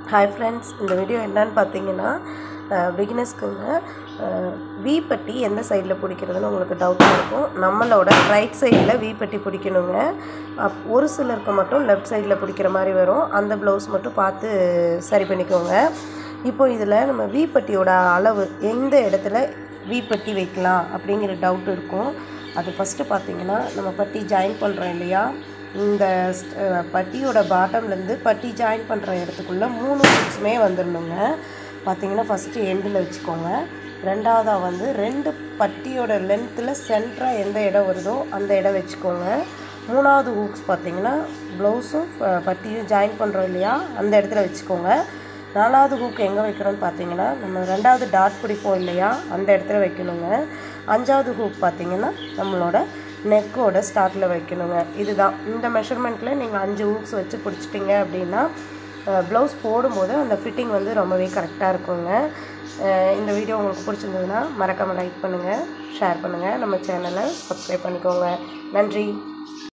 hi friends இந்த video என்னன்னு பார்த்தீங்கன்னா பிகினர்ஸ்க்குங்க வி பட்டி எந்த சைடில் பிடிக்கிறதுன்னு உங்களுக்கு டவுட்டாக இருக்கும் நம்மளோட ரைட் சைடில் வி பட்டி பிடிக்கணுங்க அப் ஒரு சிலருக்கு மட்டும் லெஃப்ட் சைடில் பிடிக்கிற மாதிரி வரும் அந்த ப்ளவுஸ் மட்டும் பார்த்து சரி பண்ணிக்கோங்க இப்போ இதில் நம்ம வி பட்டியோட அளவு எந்த இடத்துல வி பட்டி வைக்கலாம் அப்படிங்கிற டவுட் இருக்கும் அது ஃபஸ்ட்டு பார்த்தீங்கன்னா நம்ம பட்டி ஜாயின் பண்ணுறோம் இல்லையா இந்த st- அஹ் பட்டியோட பாட்டம்லேருந்து பட்டி ஜாயின் பண்ணுற இடத்துக்குள்ளே மூணு ஹூக்ஸுமே வந்துடணுங்க பார்த்தீங்கன்னா ஃபஸ்ட்டு எண்டில் வச்சுக்கோங்க ரெண்டாவதாக வந்து ரெண்டு பட்டியோட லென்த்தில் சென்டராக எந்த இடம் வருதோ அந்த இடம் வச்சுக்கோங்க மூணாவது ஹூக்ஸ் பார்த்தீங்கன்னா ப்ளவுஸும் பட்டியும் ஜாயின் பண்ணுறோம் இல்லையா அந்த இடத்துல வச்சுக்கோங்க நாலாவது ஹூக் எங்கே வைக்கிறோன்னு பார்த்தீங்கன்னா நம்ம ரெண்டாவது டாட் பிடிப்போம் இல்லையா அந்த இடத்துல வைக்கணுங்க அஞ்சாவது ஹூக் பார்த்தீங்கன்னா நம்மளோட நெக்கோட ஸ்டார்ட்டில் வைக்கணுங்க இதுதான் இந்த மெஷர்மெண்ட்டில் நீங்கள் அஞ்சு ஹூக்ஸ் வச்சு பிடிச்சிட்டிங்க அப்படின்னா ப்ளவுஸ் போடும்போது அந்த ஃபிட்டிங் வந்து ரொம்பவே கரெக்டாக இருக்குங்க அஹ் இந்த வீடியோ உங்களுக்கு பிடிச்சிருந்ததுன்னா மறக்காமல் லைக் பண்ணுங்கள் ஷேர் பண்ணுங்கள் நம்ம சேனலை சப்ஸ்கிரைப் பண்ணிக்கோங்க நன்றி